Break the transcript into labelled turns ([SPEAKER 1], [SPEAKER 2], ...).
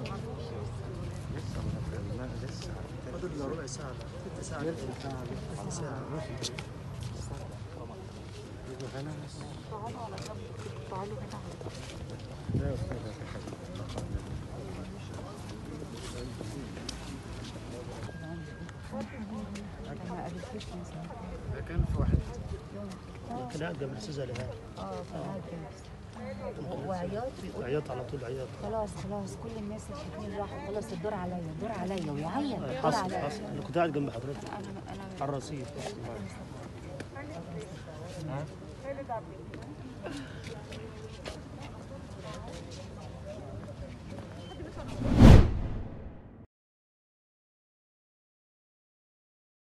[SPEAKER 1] لسه ما لسه
[SPEAKER 2] فاضل له ربع ساعة ست ساعة ست ساعة
[SPEAKER 1] يبقى انا بس
[SPEAKER 3] تعالوا على جنب كده، تعالوا هنا على
[SPEAKER 1] لا يا استاذ في حاجه
[SPEAKER 3] انا قابلتك مثلا
[SPEAKER 2] ده كان في واحد كان قاعد قبل الاستاذ الهام
[SPEAKER 3] اه فهمت وعياط بيقول
[SPEAKER 2] عياط على طول عياط
[SPEAKER 3] خلاص خلاص كل الناس الحكمين راحوا خلاص الدور عليا الدور عليا ويعيط الدور
[SPEAKER 2] حصل
[SPEAKER 3] عليا
[SPEAKER 2] حصل انا كنت قاعد جنب حضرتك
[SPEAKER 3] انا انا
[SPEAKER 2] على الرصيف